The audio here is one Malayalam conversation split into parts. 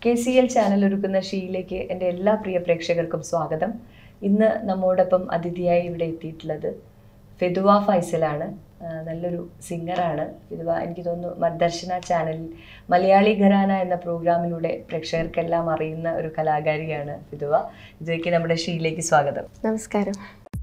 കെ സി എൽ ചാനൽ ഒരുക്കുന്ന ഷീയിലേക്ക് എൻ്റെ എല്ലാ പ്രിയ പ്രേക്ഷകർക്കും സ്വാഗതം ഇന്ന് നമ്മോടൊപ്പം അതിഥിയായി ഇവിടെ എത്തിയിട്ടുള്ളത് ഫെദുവ ഫൈസലാണ് ആ, നല്ലൊരു സിംഗറാണ് ഫെദുവ എനിക്ക് തോന്നുന്നു മദ്ദർശന ചാനലിൽ മലയാളി ഘരാന എന്ന പ്രോഗ്രാമിലൂടെ പ്രേക്ഷകർക്കെല്ലാം അറിയുന്ന ഒരു കലാകാരിയാണ് ഫിദുവ ഇതിലേക്ക് നമ്മുടെ ഷീയിലേക്ക് സ്വാഗതം നമസ്കാരം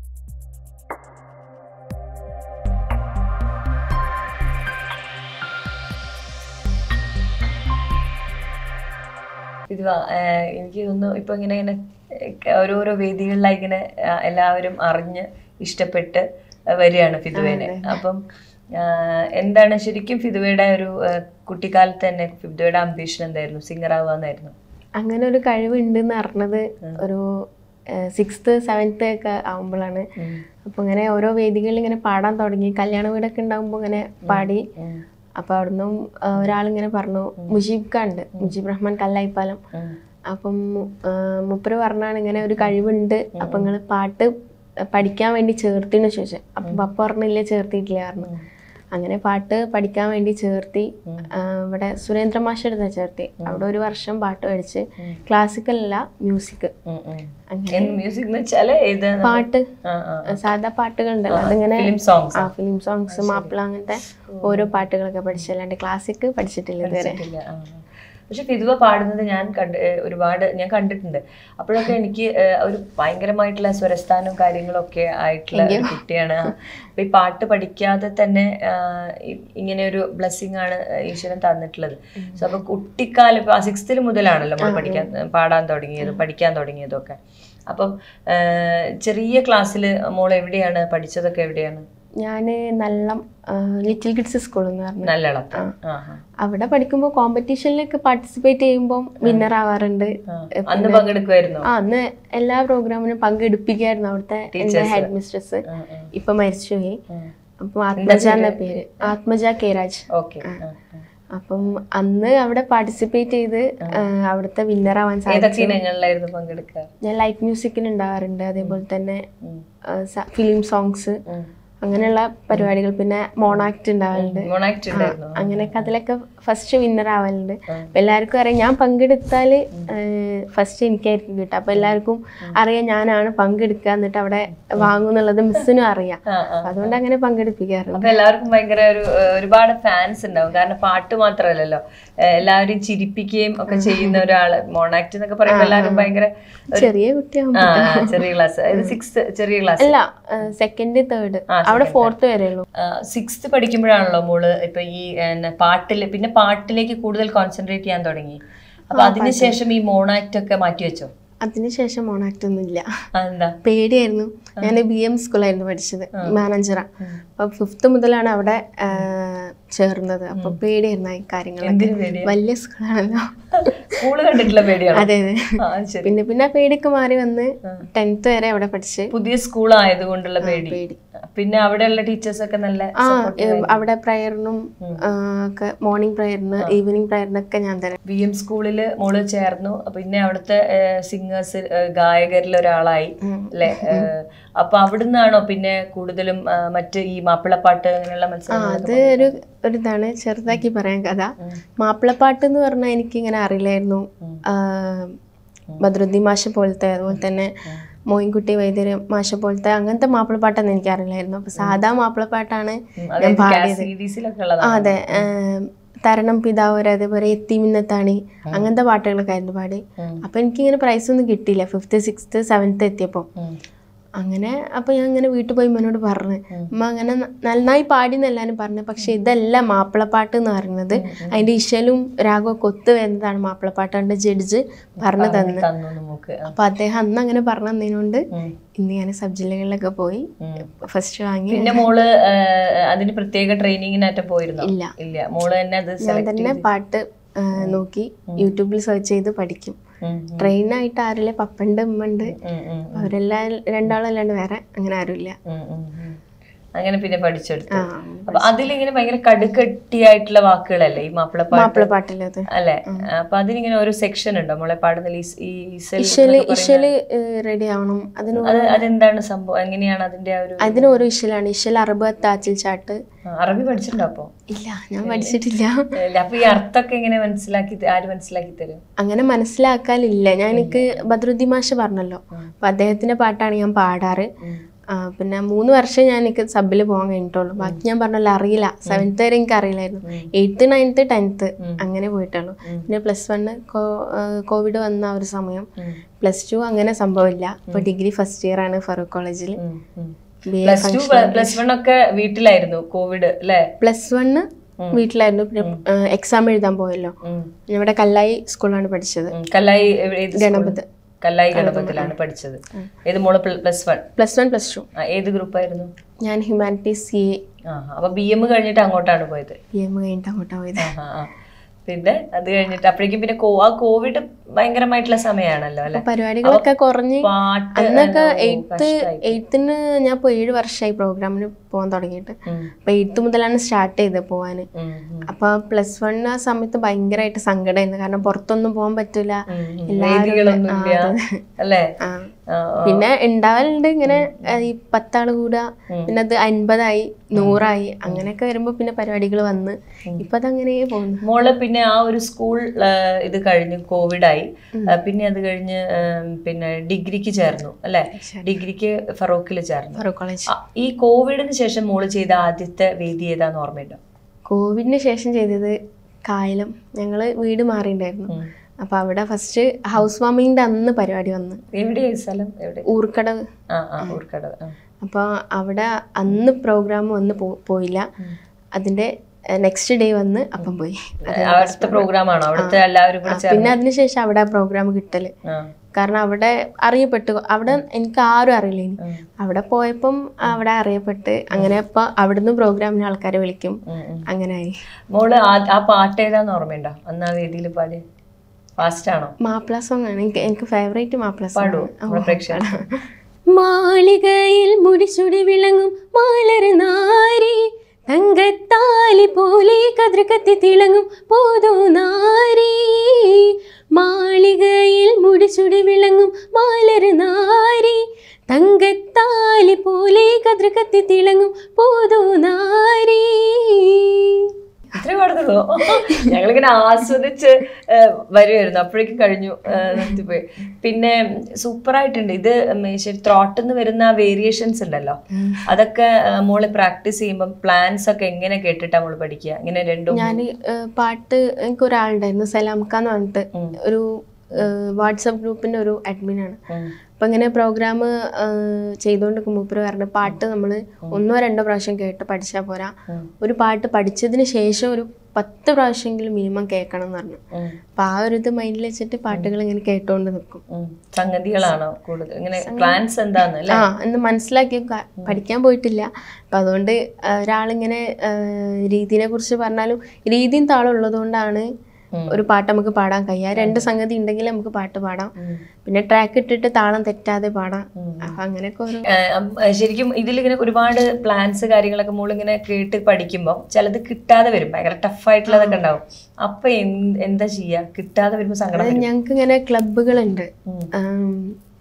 ഇത് വാ- ഏഹ് എനിക്ക് തോന്നുന്നു ഇപ്പൊ ഇങ്ങനെ ഇങ്ങനെ ഏഹ് ഓരോരോ വേദികളിലായി ഇങ്ങനെ ആഹ് എല്ലാവരും അറിഞ്ഞ് ഇഷ്ടപ്പെട്ട് വരികയാണ് ഫിദുവേനെ അപ്പം ആഹ് എന്താണ് ശരിക്കും ഫിദുവയുടെ ഒരു ആഹ് കുട്ടിക്കാലത്ത് തന്നെ ഫിദുവയുടെ അംബീഷൻ എന്തായിരുന്നു സിംഗർ ആവാന്നായിരുന്നു അങ്ങനെ ഒരു കഴിവുണ്ടെന്ന് അറിഞ്ഞത് ഒരു സിക്സ്ത് സെവൻത്ത് ഒക്കെ ആവുമ്പോഴാണ് അപ്പോൾ ഇങ്ങനെ ഓരോ വേദികളിൽ ഇങ്ങനെ പാടാൻ തുടങ്ങി കല്യാണ വീടൊക്കെ ഉണ്ടാകുമ്പോൾ ഇങ്ങനെ പാടി അപ്പോൾ അവിടുന്ന് ഒരാളിങ്ങനെ പറഞ്ഞു മുജീബ് ഖാൻ ഉണ്ട് മുജീബ് റഹ്മാൻ കല്ലായിപ്പാലം അപ്പം ആ, മൂപ്പര് പറഞ്ഞാണ് ഇങ്ങനെ ഒരു കഴിവുണ്ട് അപ്പം നിങ്ങൾ പാട്ട് പഠിക്കാൻ വേണ്ടി ചേർത്തിന്ന് ചോദിച്ചത് അപ്പം പപ്പ പറഞ്ഞില്ല ചേർത്തിയിട്ടില്ല പറഞ്ഞു അങ്ങനെ പാട്ട് പഠിക്കാൻ വേണ്ടി ചേർത്തി ആ, ഇവിടെ സുരേന്ദ്ര മാഷെടുത്ത ചേർത്തി അവിടെ ഒരു വർഷം പാട്ട് പഠിച്ച് ക്ലാസിക്കൽ അല്ല മ്യൂസിക് അങ്ങനെ മ്യൂസിക് എന്ന് വെച്ചാല് ഇത് പാട്ട് ആ, ആ. സാധാ പാട്ടുകളുണ്ടല്ലോ അതിങ്ങനെ ഫിലിം സോങ്സ് ആ ഫിലിം സോങ്സ് മാപ്പിള അങ്ങനത്തെ ഓരോ പാട്ടുകളൊക്കെ പഠിച്ചല്ലാണ്ട് ക്ലാസിക് പഠിച്ചിട്ടില്ല ഇതുവരെ ഇല്ല, ആ. പക്ഷെ ഫിദുവ പാടുന്നത് ഞാൻ കണ്ട് ഏഹ് ഒരുപാട് ഞാൻ കണ്ടിട്ടുണ്ട് അപ്പോഴൊക്കെ എനിക്ക് ഏഹ് ഒരു ഭയങ്കരമായിട്ടുള്ള സ്വരസ്ഥാനവും കാര്യങ്ങളും ഒക്കെ ആയിട്ടുള്ള ഒരു കുട്ടിയാണ് ആ. അപ്പൊ ഈ പാട്ട് പഠിക്കാതെ തന്നെ ആഹ് ഇ- ഇങ്ങനെ ഒരു ബ്ലെസ്സിങ് ആണ് ഈശ്വരൻ തന്നിട്ടുള്ളത് സോ അപ്പൊ കുട്ടിക്കാലം ഇപ്പൊ സിക്സ്ത്തിൽ മുതലാണല്ലോ നമ്മൾ പഠിക്കാൻ പാടാൻ തുടങ്ങിയതും പഠിക്കാൻ തുടങ്ങിയതും ഒക്കെ അപ്പം ആഹ് ചെറിയ ക്ലാസ്സിൽ മോൾ എവിടെയാണ് പഠിച്ചതൊക്കെ എവിടെയാണ് ഞാൻ നല്ല ലിറ്റിൽ കിഡ്സ് സ്കൂൾ എന്ന് പറഞ്ഞു നല്ലളത്ത് ആ ആ അവിടെ പഠിക്കുമ്പോൾ കോമ്പറ്റീഷനിലൊക്കെ പാർട്ടിസിപ്പേറ്റ് ചെയ്യുമ്പോൾ വിന്നർ ആവാറുണ്ട് ആ. അന്ന് പങ്കെടുക്കുമായിരുന്നോ ആ അന്ന് എല്ലാ പ്രോഗ്രാമിനും പങ്കെടുപ്പിക്കായിരുന്നു അവിടുത്തെ എൻ്റെ ഹെഡ് മിസ്ട്രസ് ആ, ആ. ഇപ്പൊ മരിച്ചുപോയി അപ്പം ആത്മജ എന്ന പേര് ആത്മജ കെ രാജ് ഓക്കെ അപ്പം അന്ന് അവിടെ പാർട്ടിസിപ്പേറ്റ് ചെയ്ത് ആ, അവിടുത്തെ വിന്നർ ആവാൻ സാധിച്ചു ഏതൊക്കെ ഇനങ്ങളിലായിരുന്നു പങ്കെടുക്കുക ഞാൻ ലൈറ്റ് മ്യൂസിക്കിന് ഉണ്ടാവാറുണ്ട് അതേപോലെ തന്നെ ഫിലിം സോങ്സ് അങ്ങനെയുള്ള പരിപാടികൾ പിന്നെ മോണാക്ട് ഉണ്ടാവലുണ്ട് മൊണാക്ട് ഉണ്ടായിരുന്നു അങ്ങനെയൊക്കെ അതിലൊക്കെ ഫസ്റ്റ് വിന്നർ ആവലുണ്ട് അപ്പൊ എല്ലാവർക്കും അറിയാം ഞാൻ പങ്കെടുത്താല് ഫസ്റ്റ് എനിക്കായിരിക്കും കിട്ടുക അപ്പൊ എല്ലാവർക്കും അറിയാം ഞാനാണ് പങ്കെടുക്കുക എന്നിട്ട് അവിടെ വാങ്ങുന്നുള്ളത് മിസ്സിനും അറിയാം ആ, ആ. അതുകൊണ്ട് അങ്ങനെ പങ്കെടുപ്പിക്കാറുണ്ട് അപ്പൊ എല്ലാവർക്കും ഭയങ്കര ഒരു ഏഹ്, ഒരുപാട് ഫാൻസ് ഉണ്ടാവും കാരണം പാട്ട് മാത്രമല്ലല്ലോ ഏഹ്, എല്ലാവരും ചിരിപ്പിക്കുകയും ഒക്കെ ചെയ്യുന്ന ഒരാള് മോണാക്ട് എന്നൊക്കെ പറയുമ്പോൾ എല്ലാവരും ഭയങ്കര ഒരു- ചെറിയ കുട്ടിയാകുമ്പോ ആ, ആ, ചെറിയ ക്ലാസ് ഇത് സിക്സ് ചെറിയ ക്ലാസ് അല്ല സെക്കൻഡ് തേർഡ് അവിടെ ഫോർത്ത് വരെ ഉള്ളൂ സിക്സ്ത് പഠിക്കുമ്പോഴാണല്ലോ മോള് ഇപ്പൊ ഈ ഏഹ്, പാട്ടില് പിന്നെ പാട്ടിലേക്ക് കൂടുതൽ കോൺസെൻട്രേറ്റ് ചെയ്യാൻ തുടങ്ങി അപ്പൊ അതിനുശേഷം ഈ മോണാക്ട് ഒക്കെ മാറ്റി വെച്ചോ അതിനുശേഷം മോണാക്ട് ഒന്നും ഇല്ല എന്താ പേടിയായിരുന്നു ഞാൻ ബി എം സ്കൂളായിരുന്നു പഠിച്ചത് മാനേജറ അപ്പൊ ഫിഫ്ത്ത് മുതലാണ് അവിടെ ആ, ചേർന്നത് അപ്പൊ പേടിയായിരുന്നു ഈ കാര്യങ്ങളൊക്കെ എന്തിനു പേടിയാ വലിയ സ്കൂളാണല്ലോ സ്കൂള് കണ്ടിട്ടുള്ള പേടിയാണോ അതെ അതെ ആ അത് ശരി പിന്നെ പിന്നെ ആ പേടിയൊക്കെ മാറി വന്ന് ടെൻത്ത് വരെ അവിടെ പഠിച്ച് പുതിയ സ്കൂൾ ആയതുകൊണ്ടുള്ള പേടി പേടി പിന്നെ അവിടെയുള്ള ടീച്ചേഴ്സ് ഒക്കെ നല്ല ആ ഏ, അവിടെ പ്രയറിനും ഒക്കെ മോർണിംഗ് പ്രയറിന് ഈവനിങ് പ്രയറിനൊക്കെ ഞാൻ തന്നെ വി എം സ്കൂളിൽ മോള് ചേർന്നു പിന്നെ അവിടുത്തെ സിംഗേഴ്സ് ഗായകരിൽ ഒരാളായി അല്ലെ അപ്പൊ അവിടുന്നാണോ പിന്നെ കൂടുതലും ആ, മറ്റ് ഈ മാപ്പിളപ്പാട്ട് അങ്ങനെയുള്ള ആ മത്സരങ്ങൾ അത് ഒരു ഒരു ഇതാണ് ചെറുതാക്കി പറയാൻ കഥ മാപ്പിളപ്പാട്ട് എന്ന് പറഞ്ഞാൽ എനിക്കിങ്ങനെ അറിയില്ലായിരുന്നു ആ, ബദ്രുദ്ദീൻ മാഷ പോലത്തെ അതുപോലെ തന്നെ മോയിൻകുട്ടി വൈദ്യര് മാഷ പോലത്തെ അങ്ങനത്തെ മാപ്പിളപ്പാട്ടൊന്നും എനിക്ക് അറിയില്ലായിരുന്നു അപ്പൊ സാധാ മാപ്പിളപ്പാട്ടാണ് ഞാൻ പാടിയത് സീരീസിലൊക്കെ ആ, ഉള്ളതാണ് അതെ ഏം, തരണം പിതാവര് അതേപോലെ എത്തിമിന്നത്താണി അങ്ങനത്തെ പാട്ടുകളൊക്കെ ആയിരുന്നു പാടി അപ്പൊ എനിക്കിങ്ങനെ പ്രൈസ് ഒന്നും കിട്ടിയില്ല ഫിഫ്ത്ത് സിക്സ്ത്ത് സെവൻത്ത് എത്തിയപ്പോൾ ഉം. അങ്ങനെ അപ്പൊ ഞാൻ ഇങ്ങനെ വീട്ടിൽ പോയി ഉമ്മനോട് പറഞ്ഞു ഉമ്മ അങ്ങനെ ന- നന്നായി പാടി എന്നെല്ലാരും പറഞ്ഞു പക്ഷെ ഇതല്ല മാപ്പിളപ്പാട്ട് എന്ന് പറയുന്നത് അതിന്റെ ഇശലും രാഗവും ഒക്കെ ഒത്തു വരുന്നതാണ് മാപ്പിളപ്പാട്ട് അതിന്റെ ജഡ്ജ് പറഞ്ഞു തന്നു തന്നു നമുക്ക് ആ. അപ്പൊ അദ്ദേഹം അന്ന് അങ്ങനെ പറഞ്ഞു തന്നതിനോണ്ട് ഉം. ഇന്ന് ഞാൻ സബ് ജില്ലകളിലൊക്കെ പോയി ഉം. ഫസ്റ്റ് വാങ്ങി പിന്നെ മോള് ആ, അതിന് പ്രത്യേക ട്രെയിനിങ്ങിനായിട്ട് പോയിരുന്നോ ഇല്ല ഇല്ല മോള് തന്നെ അത് ഞാൻ സെലക്ട് തന്നെ പാട്ട് ആ, നോക്കി യൂട്യൂബിൽ സെർച്ച് ചെയ്ത് പഠിക്കും ട്രെയിനായിട്ട് ആരില്ല പപ്പണ്ട് ഉമ്മണ്ട് അവരെല്ലാം രണ്ടാളല്ലാണ്ട് വേറെ അങ്ങനെ ആരുമില്ല അങ്ങനെ പിന്നെ പഠിച്ചെടുത്തു ആ അപ്പൊ അതിലിങ്ങനെ ഭയങ്കര കടുകട്ടിയായിട്ടുള്ള വാക്കുകളല്ലേ ഈ മാപ്പിളപ്പാട്ട് മാപ്പിളപ്പാട്ടിലത് അല്ലെ അപ്പൊ അതിനിങ്ങനെ ഒരു സെക്ഷൻ ഉണ്ടോ മോളെ പാടുന്ന ഈ സ്- ഈ ഇസൽ ഇഷല് ഇഷല് റെഡി ആവണം അതിന് അത് അതെന്താണ് സംഭവം എങ്ങനെയാണ് അതിന്റെ ആ ഒരു അതിന് ഓരോ ഇഷലാണ് ഇഷൽ അറുപത് താച്ചിൽ ചാട്ട് ആ, അറബി പഠിച്ചിട്ടുണ്ടോ അപ്പൊ ഇല്ല ഞാൻ പഠിച്ചിട്ടില്ല ഇല്ല, അപ്പൊ ഈ അർത്ഥമൊക്കെ എങ്ങനെ മനസ്സിലാക്കി ത- ആര് മനസ്സിലാക്കി തരും അങ്ങനെ മനസ്സിലാക്കാനില്ല ഞാൻ എനിക്ക് ബദ്രുദ്ദീൻ മാഷ് പറഞ്ഞല്ലോ അപ്പൊ അദ്ദേഹത്തിന്റെ പാട്ടാണ് ഞാൻ പാടാറ് ആ, പിന്നെ മൂന്ന് വർഷം ഞാൻ എനിക്ക് സബിൽ പോകാൻ കഴിഞ്ഞിട്ടുള്ളൂ ബാക്കി ഞാൻ പറഞ്ഞല്ലോ അറിയില്ല സെവൻത്ത് വരെ എനിക്ക് അറിയില്ലായിരുന്നു എയ്ത്ത് നയൻത്ത് ടെൻത്ത് അങ്ങനെ പോയിട്ടുള്ളൂ പിന്നെ പ്ലസ് വണ്ണ് കോവിഡ് വന്ന ആ ഒരു സമയം പ്ലസ് ടു അങ്ങനെ സംഭവമില്ല ഇപ്പൊ ഡിഗ്രി ഫസ്റ്റ് ഇയർ ആണ് ഫറൂഖ് കോളേജിൽ B A plus two plus one ഒക്കെ വീട്ടിലായിരുന്നു കോവിഡ് അല്ലേ പ്ലസ് വണ്ണ് വീട്ടിലായിരുന്നു പിന്നെ എക്സാം എഴുതാൻ പോയല്ലോ ഉം. ഞാൻ ഇവിടെ കല്ലായി സ്കൂളിലാണ് പഠിച്ചത് ഉം. കല്ലായി എവിടെ- ഏത് സ്കൂള്? ഗണപത്. കല്ലായി ഗണപത്തിലാണ് പഠിച്ചത് ഏത് മോള് plus one plus one plus two ഏത് ഗ്രൂപ്പായിരുന്നു ഞാൻ ഹ്യൂമാനിറ്റീസ് സി എ ആ അപ്പൊ ബി എം കഴിഞ്ഞിട്ട് അങ്ങോട്ടാണ് പോയത് പി എം കഴിഞ്ഞിട്ട് അങ്ങോട്ടാണ് പോയത് ആ, ആ, ആ. പിന്നെ അത് കഴിഞ്ഞിട്ട് അപ്പോഴേക്കും പിന്നെ കോ- ആ കോവിഡ് ഭയങ്കരമായിട്ടുള്ള സമയമാണല്ലോ അല്ലെ പരിപാടികളൊക്കെ കുറഞ്ഞ് പാട്ട് അന്നൊക്കെ ഓ, എയ്ത്ത് എയ്ത്തിന് ഞാൻ ഇപ്പോൾ ഏഴ് വർഷമായി പ്രോഗ്രാമിന് പോകാൻ തുടങ്ങിയിട്ട് ഉം. അപ്പൊ എയ്ത്ത് മുതലാണ് സ്റ്റാർട്ട് ചെയ്തത് പോവാന് ഉം, ഉം, അപ്പൊ പ്ലസ് വൺ ആ സമയത്ത് ഭയങ്കരമായിട്ട് സങ്കടമായിരുന്നു കാരണം പുറത്തൊന്നും പോകാൻ പറ്റൂല ഉം, ഉം. എല്ലാവരും വേദികളൊന്നും ആ, ഇല്ല അതെ. അല്ലേ ആ. ആ, ആ. പിന്നെ ഉണ്ടാവലുണ്ട് ഇങ്ങനെ ആ, ഈ പത്താള് കൂടുക പിന്നെ അത് അൻപതായി നൂറായി അങ്ങനെയൊക്കെ വരുമ്പോ പിന്നെ പരിപാടികൾ വന്ന് ഇപ്പൊ അതങ്ങനെ പോകുന്നു മോള് പിന്നെ ആ ഒരു സ്കൂൾ ആ, ഇത് കഴിഞ്ഞ് കോവിഡായി ആ, പിന്നെ അത് കഴിഞ്ഞ് ആ, പിന്നെ ഡിഗ്രിക്ക് ചേർന്നു അല്ലെ ഡിഗ്രിക്ക് ഫറൂഖിൽ ചേർന്നു ഫറൂഖ് കോളേജ് ആ, ഈ കോവിഡിന് ശേഷം മോള് ചെയ്ത ആദ്യത്തെ വേദി ഏതാന്ന് ഓർമ്മയുണ്ടോ കോവിഡിന് ശേഷം ചെയ്തത് കായലം ഞങ്ങള് വീട് മാറിയിട്ടുണ്ടായിരുന്നു ഉം. അപ്പൊ അവിടെ ഫസ്റ്റ് ഹൗസ് വാമിങ്ങിന്റെ അന്ന് പരിപാടി വന്ന് എവിടെയാ ഈ സ്ഥലം എവിടെ ഊർക്കടവ് ആ ആ ഊർക്കടവ് ആ. അപ്പോൾ അവിടെ അന്ന് പ്രോഗ്രാം വന്ന് പോ- പോയില്ല അതിന്റെ നെക്സ്റ്റ് ഡേ വന്ന് അപ്പം പോയി അവിടുത്തെ പ്രോഗ്രാം ആണോ അവിടുത്തെ എല്ലാവരും കൂടെ ചേർന്ന് പിന്നെ അതിനുശേഷം അവിടെ പ്രോഗ്രാം കിട്ടല് ആ. കാരണം അവിടെ അറിയപ്പെട്ടു അവിടെ എനിക്ക് ആരും അറിയില്ല ഇനി അവിടെ പോയപ്പം അവിടെ അറിയപ്പെട്ട് അങ്ങനെ ഇപ്പൊ അവിടുന്ന് പ്രോഗ്രാമിന് ആൾക്കാരെ വിളിക്കും ഉം, ഉം. അങ്ങനെ ആയി മോള് ആ- ആ പാട്ട് ഏതാന്ന് ഓർമ്മയുണ്ടോ അന്ന് ആ വേദിയിൽ പാടി ഫാസ്റ്റ് ആണോ മാപ്പിള സോങ് ആണ് എനിക്ക് എനിക്ക് ഫേവറേറ്റ് മാപ്പിള സോങ് പാടൂ നമ്മുടെ പ്രേക്ഷകർ മാളികയിൽ മുടിച്ചുടി വിളങ്ങും മാലര് നാരി തങ്കത്താലി പോലെ കതിർ കത്തി തിളങ്ങും പോതോ നാരി മാളികയിൽ മുടിച്ചുടി വിളങ്ങും മാലര് നാരി തങ്കത്താലി പോലെ കതിർ കത്തി തിളങ്ങും പോതോ നാരി ഇത്രേ പാടുന്നുള്ളൂ ഞങ്ങളിങ്ങനെ ആസ്വദിച്ച് ഏഹ്, വരുമായിരുന്നു അപ്പോഴേക്കും കഴിഞ്ഞു ഏഹ്, നിർത്തിപ്പോയി പിന്നെ സൂപ്പറായിട്ടുണ്ട് ഇത് ഉം, ശരി ത്രോട്ടിൽ നിന്ന് വരുന്ന വേരിയേഷൻസ് ഉണ്ടല്ലോ അതൊക്കെ ഏഹ്, മോള് പ്രാക്ടീസ് ചെയ്യുമ്പോൾ പ്ലാൻസ് ഒക്കെ എങ്ങനെ കേട്ടിട്ടാ മോള് പഠിക്കുക ഇങ്ങനെ രണ്ടും ഞാൻ പാട്ട് എനിക്ക് ഒരാളുണ്ടായിരുന്നു സലാംക്ക എന്ന് പറഞ്ഞിട്ട് ഒരു വാട്സപ്പ് ഗ്രൂപ്പിന്റെ ഒരു അഡ്മിനാണ് ഉം. അപ്പൊ ഇങ്ങനെ പ്രോഗ്രാം ചെയ്തുകൊണ്ട് മൂപ്പര് പറഞ്ഞ പാട്ട് നമ്മൾ ഒന്നോ രണ്ടോ പ്രാവശ്യം കേട്ട് പഠിച്ചാൽ പോരാ ഒരു പാട്ട് പഠിച്ചതിന് ശേഷം ഒരു പത്ത് പ്രാവശ്യമെങ്കിലും മിനിമം കേൾക്കണം എന്ന് പറഞ്ഞു ഉം. അപ്പൊ ആ ഒരു ഇത് മൈൻഡിൽ വെച്ചിട്ട് പാട്ടുകൾ ഇങ്ങനെ കേട്ടോണ്ട് നിൽക്കും ഉം. സംഗതികളാണോ കൂടുതൽ ഇങ്ങനെ പ്ലാൻസ് എന്താന്ന് അല്ലേ ആ എന്ന് മനസ്സിലാക്കി ക- പഠിക്കാൻ പോയിട്ടില്ല അപ്പൊ അതുകൊണ്ട് ആ, ഒരാളിങ്ങനെ ആ, രീതിനെ കുറിച്ച് പറഞ്ഞാലും രീതിയും താളം ഉള്ളതുകൊണ്ടാണ് ഒരു പാട്ട് നമുക്ക് പാടാൻ കഴിയുക രണ്ട് സംഗതി ഉണ്ടെങ്കിൽ നമുക്ക് പാട്ട് പാടാം പിന്നെ ട്രാക്ക് ഇട്ടിട്ട് താളം തെറ്റാതെ പാടാം അപ്പൊ അങ്ങനെയൊക്കെ ഓരോ ഏഹ് ഉം, ഏഹ് ശരിക്കും ഇതിലിങ്ങനെ ഒരുപാട് പ്ലാൻസ് കാര്യങ്ങളൊക്കെ മോളിങ്ങനെ കേട്ട് പഠിക്കുമ്പോൾ ചിലത് കിട്ടാതെ വരും ഭയങ്കര ടഫായിട്ടുള്ളതൊക്കെ ഉണ്ടാവും അപ്പൊ എന്ത് എന്താ ചെയ്യാ കിട്ടാതെ വരുമ്പോ സങ്കടം വരും ഞങ്ങൾക്ക് ഇങ്ങനെ ക്ലബുകളുണ്ട് ഉം. ആം,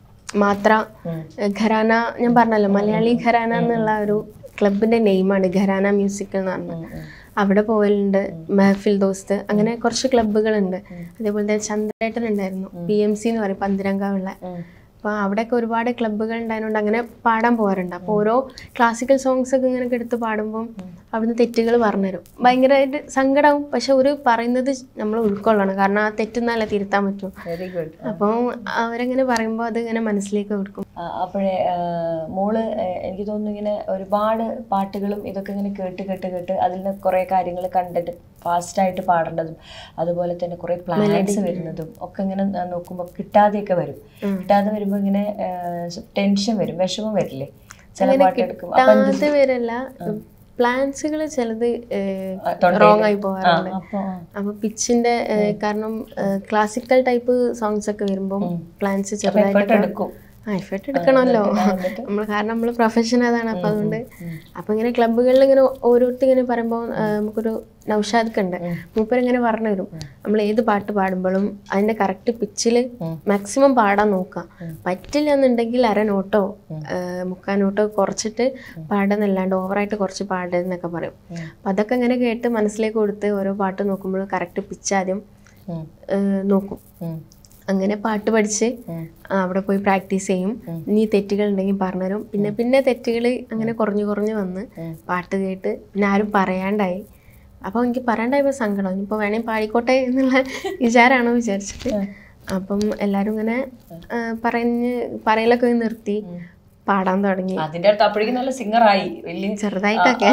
മാത്ര ഉം. ഖരാന ഞാൻ പറഞ്ഞല്ലോ മലയാളി ഖരാന എന്നുള്ള ഒരു ക്ലബിന്റെ നെയിമാണ് ഖരാന മ്യൂസിക് എന്ന് പറഞ്ഞത് അവിടെ പോകലുണ്ട് മെഹഫിൽ ദോസ്ത് അങ്ങനെ കുറച്ച് ക്ലബ്ബുകളുണ്ട് അതേപോലെ തന്നെ ചന്ദ്രേട്ടൻ ഉണ്ടായിരുന്നു പി എം സി എന്ന് പറയും പന്തിരങ്കാവുള്ള ഉം. അപ്പോൾ അവിടെയൊക്കെ ഒരുപാട് ക്ലബ്ബുകൾ ഉണ്ടായതുകൊണ്ട് അങ്ങനെ പാടാൻ പോകാറുണ്ട് അപ്പോൾ ഓരോ ക്ലാസിക്കൽ സോങ്സ് ഒക്കെ ഇങ്ങനെ എടുത്ത് പാടുമ്പം അവിടുന്ന് തെറ്റുകൾ പറഞ്ഞുതരും ഭയങ്കരമായിട്ട് സങ്കടമാവും പക്ഷെ ഒരു പറയുന്നത് നമ്മൾ ഉൾക്കൊള്ളണം കാരണം ആ തെറ്റുന്നാലേ തിരുത്താൻ പറ്റും വെരി ഗുഡ് അപ്പോൾ അവരങ്ങനെ പറയുമ്പോൾ അത് ഇങ്ങനെ മനസ്സിലേക്ക് കൊടുക്കും അപ്പോഴേ മോള് ഏഹ് എനിക്ക് തോന്നുന്നു ഇങ്ങനെ ഒരുപാട് പാട്ടുകളും ഇതൊക്കെ ഇങ്ങനെ കേട്ട് കേട്ട് കേട്ട് അതിൽ നിന്ന് കുറേ കാര്യങ്ങൾ കണ്ടിട്ട് ഫാസ്റ്റായിട്ട് പാടേണ്ടതും അതുപോലെ തന്നെ കുറേ പ്ലാൻസ് വരുന്നതും ഒക്കെ ഇങ്ങനെ നോക്കുമ്പോൾ കിട്ടാതെയൊക്കെ വരും കിട്ടാതെ വരുമ്പോൾ ഇങ്ങനെ ടെൻഷൻ വരും വിഷമം വരില്ലേ ചില പാട്ട് എടുക്കും അപ്പൊ എന്ത് കിട്ടാതെ വരല്ല പ്ലാൻസുകൾ ചിലത് ആ, തൊണ്ടയില്. റോങ് ആയി ആ, പോകാറുണ്ട് അപ്പൊ ആ. അപ്പൊ പിച്ചിന്റെ കാരണം ക്ലാസിക്കൽ ടൈപ്പ് സോങ്സ് ഒക്കെ വരുമ്പോൾ പ്ലാൻസ് എഫേർട്ട് ചെറുതായിട്ട് എടുക്കും ആ എഫേർട്ട് എടുക്കണമല്ലോ എന്നിട്ട്? നമ്മൾ കാരണം നമ്മൾ പ്രൊഫഷൻ അതാണ് അപ്പം അതുകൊണ്ട് അപ്പം ഇങ്ങനെ ക്ലബ്ബുകളിൽ ഇങ്ങനെ ഓരോരുത്തർ ഇങ്ങനെ പറയുമ്പോൾ നമുക്കൊരു നൗഷാദ് ഉണ്ട് മൂപ്പർ ഇങ്ങനെ പറഞ്ഞു തരും നമ്മൾ ഏത് പാട്ട് പാടുമ്പോഴും അതിന്റെ കറക്റ്റ് പിച്ചിൽ മാക്സിമം പാടാൻ നോക്കുക പറ്റില്ല എന്നുണ്ടെങ്കിൽ അര നോട്ടോ മുക്കാൽ നോട്ടോ കുറച്ചിട്ട് പാടുന്നല്ലാണ്ട് ഓവറായിട്ട് കുറച്ച് പാടരുതെന്നൊക്കെ പറയും അപ്പം അതൊക്കെ ഇങ്ങനെ കേട്ട് മനസ്സിലേക്ക് കൊടുത്ത് ഓരോ പാട്ട് നോക്കുമ്പോൾ കറക്റ്റ് പിച്ച് ആദ്യം ഉം. ഏഹ് നോക്കും ഉം. അങ്ങനെ പാട്ട് പഠിച്ച് ഉം. ആ, അവിടെ പോയി പ്രാക്ടീസ് ചെയ്യും ഇനി തെറ്റുകൾ ഉണ്ടെങ്കിൽ പറഞ്ഞുതരും പിന്നെ പിന്നെ തെറ്റുകൾ അങ്ങനെ കുറഞ്ഞു കുറഞ്ഞു വന്ന് പാട്ട് കേട്ട് പിന്നെ ആരും പറയാണ്ടായി അപ്പോൾ എനിക്ക് പറയാണ്ടായപ്പോൾ സങ്കടം ഇനിയിപ്പോൾ വേണമെങ്കിൽ പാടിക്കോട്ടെ എന്നുള്ള വിചാരമാണോ വിചാരിച്ചിട്ട് അപ്പം എല്ലാവരും ഇങ്ങനെ ആ, പറഞ്ഞ് പറയലൊക്കെ നിർത്തി പാടാൻ തുടങ്ങി അതിന്റെ അടുത്ത് അപ്പോഴേക്കും നല്ല സിംഗറായി വലിയ ചെറുതായിട്ടൊക്കെ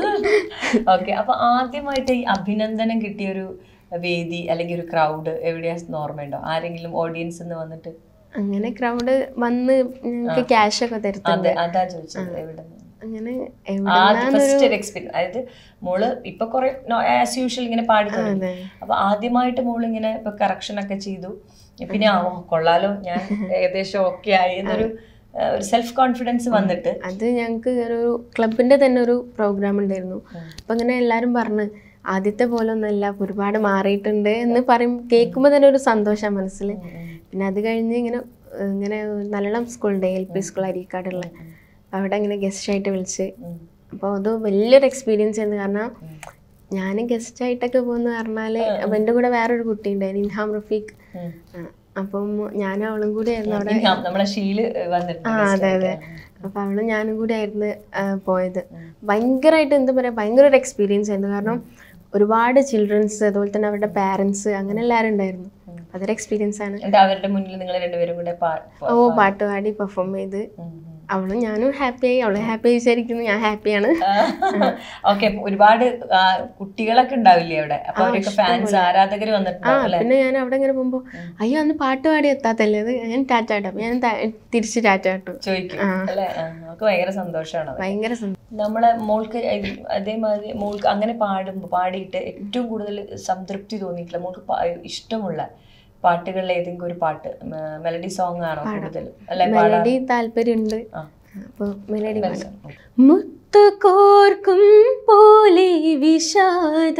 ഓക്കെ അപ്പൊ ആദ്യമായിട്ട് ഈ അഭിനന്ദനം കിട്ടിയ ഒരു വേദി അല്ലെങ്കിൽ ഒരു ക്രൗഡ് എവിടെയാ ഓർമ്മയുണ്ടോ ആരെങ്കിലും ഓഡിയൻസ് എന്ന് വന്നിട്ട് അങ്ങനെ ക്രൗഡ് വന്ന് ഞങ്ങൾക്ക് ക്യാഷ് ഒക്കെ തരുത്തുണ്ട് അതെ അതാ ചോദിച്ചത് എവിടെ അങ്ങനെ ആദ്യ എവിടെ ഫസ്റ്റ് ഒരു എക്സ്പീരിയൻസ് അതായത് മോള് ഇപ്പൊ കുറെ ആസ് യൂഷ്വൽ ഇങ്ങനെ പാടി തുടങ്ങി അതെ. അപ്പൊ ആദ്യമായിട്ട് മോള് ഇങ്ങനെ ഇപ്പൊ കറക്ഷൻ ഒക്കെ ചെയ്തു പിന്നെ ആ ഓ, കൊള്ളാലോ ഞാൻ ഏകദേശം ഓക്കെ ആയി എന്നൊരു ആ, ഒരു സെൽഫ് കോൺഫിഡൻസ് വന്നിട്ട് അത് ഞങ്ങൾക്ക് ഒരു ക്ലബിന്റെ തന്നെ ഒരു പ്രോഗ്രാം ഉണ്ടായിരുന്നു അപ്പൊ അങ്ങനെ എല്ലാരും പറഞ്ഞ് ആദ്യത്തെ പോലെ ഒന്നല്ല ഒരുപാട് മാറിയിട്ടുണ്ട് എന്ന് പറയും കേൾക്കുമ്പോൾ തന്നെ ഒരു സന്തോഷം മനസ്സിൽ പിന്നെ അത് കഴിഞ്ഞ് ഇങ്ങനെ ഏഹ് ഇങ്ങനെ നല്ലോണം സ്കൂളുണ്ട് എൽ പി സ്കൂൾ അരീക്കാടുള്ള അവിടെ ഇങ്ങനെ ഗസ്റ്റ് ആയിട്ട് വിളിച്ച് ഉം. അപ്പോൾ അത് വലിയൊരു എക്സ്പീരിയൻസ് ആയിരുന്നു കാരണം ഞാൻ ഗസ്റ്റ് ആയിട്ടൊക്കെ പോകുന്ന പറഞ്ഞാൽ അപ്പം എൻ്റെ കൂടെ വേറൊരു കുട്ടി ഉണ്ടായിരുന്നു ഇൻഹാം റഫീഖ് ഉം. ആ, അപ്പം ഞാനും അവളും കൂടി ആയിരുന്നു അവിടെ ഇനി നമ്മളെ ഷീല് വന്നിട്ടുണ്ട് ആ അതെ അതെ അപ്പൊ അവളും ഞാനും കൂടി ആയിരുന്നു ആ, പോയത് ഭയങ്കരമായിട്ട് എന്താ പറയാ ഭയങ്കര ഒരു എക്സ്പീരിയൻസ് ആയിരുന്നു കാരണം ഒരുപാട് ചിൽഡ്രൻസ് അതുപോലെ തന്നെ അവരുടെ പാരൻസ് അങ്ങനെ എല്ലാവരും ഉണ്ടായിരുന്നു അതൊരു എക്സ്പീരിയൻസ് ആണ് എന്നിട്ട് അവരുടെ മുന്നിൽ നിങ്ങൾ രണ്ടുപേരും കൂടെ പാ- ഓ പാട്ട് പാടി പെർഫോം ചെയ്ത് ഉം, ഉം. അവളും ഞാനും ഹാപ്പിയായി അവളെ ഹാപ്പി വിചാരിക്കുന്നു ഞാൻ ഹാപ്പിയാണ് ഓക്കെ ഒരുപാട് ആ, കുട്ടികളൊക്കെ ഉണ്ടാവില്ലേ അവിടെ അപ്പൊ അവരൊക്കെ ഫാൻസ് ആരാധകർ ആ വന്നിട്ടുണ്ടാവും അല്ലെ പിന്നെ ഞാൻ അവിടെ ഇങ്ങനെ പോകുമ്പോൾ അയ്യോ അന്ന് പാട്ട് പാടി എത്താത്തല്ലേ അത് ഞാൻ ടാറ്റ ഇട്ടു അപ്പൊ ഞാൻ ത- തിരിച്ച് ടാറ്റ ഇട്ടു ചോദിക്കും അല്ലെ നമുക്ക് ഭയങ്കര സന്തോഷമാണ് അത്. ഭയങ്കര സന്തോഷം നമ്മളെ മോൾക്ക് ഇത് അതേമാതിരി മോൾക്ക് അങ്ങനെ പാടുമ്പോൾ പാടിയിട്ട് ഏറ്റവും കൂടുതൽ സംതൃപ്തി തോന്നിയിട്ടില്ല മോൾക്ക് പാ- ഇഷ്ടമുള്ള പാട്ടുകളിൽ ഏതെങ്കിലും ഒരു പാട്ട് മെലഡി സോങ് ആണോ കൂടുതൽ അല്ലെ പാടാ മെലഡി താല്പര്യമുണ്ട് ആ. അപ്പൊ മെലഡി പാടാം മുത്തു കോർക്കും പോലെ വിഷാദ